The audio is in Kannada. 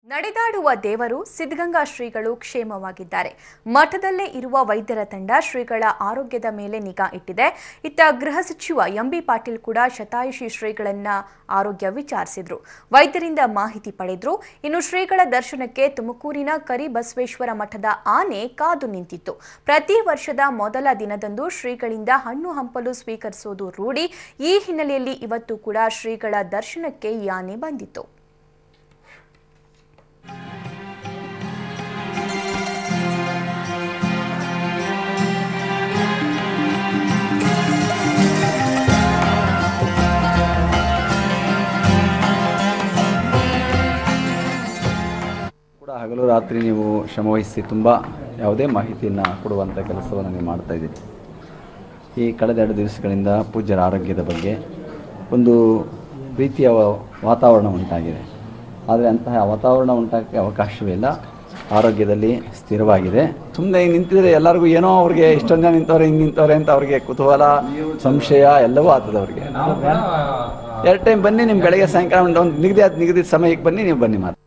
ನಡೆದಾಡುವ ದೇವರು ಸಿದ್ಧಗಂಗಾ ಶ್ರೀಗಳು ಕ್ಷೇಮವಾಗಿದ್ದಾರೆ ಮಠದಲ್ಲೇ ಇರುವ ವೈದ್ಯರ ತಂಡ ಶ್ರೀಗಳ ಆರೋಗ್ಯದ ಮೇಲೆ ನಿಗಾ ಇಟ್ಟಿದೆ ಇತ್ತ ಗೃಹ ಸಚಿವ ಎಂಬಿ ಪಾಟೀಲ್ ಕೂಡ ಶತಾಯುಷಿ ಶ್ರೀಗಳನ್ನ ಆರೋಗ್ಯ ವಿಚಾರಿಸಿದ್ರು ವೈದ್ಯರಿಂದ ಮಾಹಿತಿ ಪಡೆದ್ರು ಇನ್ನು ಶ್ರೀಗಳ ದರ್ಶನಕ್ಕೆ ತುಮಕೂರಿನ ಕರಿಬಸವೇಶ್ವರ ಮಠದ ಆನೆ ಕಾದು ನಿಂತಿತ್ತು ಪ್ರತಿ ವರ್ಷದ ಮೊದಲ ದಿನದಂದು ಶ್ರೀಗಳಿಂದ ಹಣ್ಣು ಹಂಪಲು ಸ್ವೀಕರಿಸೋದು ರೂಢಿ ಈ ಹಿನ್ನೆಲೆಯಲ್ಲಿ ಇವತ್ತು ಕೂಡ ಶ್ರೀಗಳ ದರ್ಶನಕ್ಕೆ ಈ ಆನೆ ಬಂದಿತ್ತು ಕೂಡ ಹಗಲು ರಾತ್ರಿ ನೀವು ಶ್ರಮವಹಿಸಿ ತುಂಬ ಯಾವುದೇ ಮಾಹಿತಿಯನ್ನು ಕೊಡುವಂಥ ಕೆಲಸವನ್ನು ನೀವು ಮಾಡ್ತಾ ಇದ್ದೀರಿ ಈ ಕಳೆದ ಎರಡು ದಿವಸಗಳಿಂದ ಪೂಜ್ಯರ ಆರೋಗ್ಯದ ಬಗ್ಗೆ ಒಂದು ರೀತಿಯ ವ- ವಾತಾವರಣ ಉಂಟಾಗಿದೆ ಆದರೆ ಅಂತಹ ವಾತಾವರಣ ಉಂಟಾಗಕ್ಕೆ ಅವಕಾಶವೇ ಇಲ್ಲ ಆರೋಗ್ಯದಲ್ಲಿ ಸ್ಥಿರವಾಗಿದೆ ಸುಮ್ಮನೆ ನಿಂತಿದ್ರೆ ಎಲ್ಲರಿಗೂ ಏನೋ ಅವ್ರಿಗೆ ಇಷ್ಟೊಂದು ಜನ ನಿಂತವ್ರೆ ಹಿಂಗೆ ನಿಂತವ್ರೆ ಅಂತ ಅವ್ರಿಗೆ ಕುತೂಹಲ ಸಂಶಯ ಎಲ್ಲವೂ ಆಗ್ತದೆ ಅವ್ರಿಗೆ ಎರಡು ಟೈಮ್ ಬನ್ನಿ ನಿಮ್ಮ ಬೆಳಗ್ಗೆ ಸಾಯಂಕಾಲ ಒಂದು ಒಂದು ನಿಗದಿ ಆದ ನಿಗದಿತ ಸಮಯಕ್ಕೆ ಬನ್ನಿ ನೀವು ಬನ್ನಿ ಮಾತು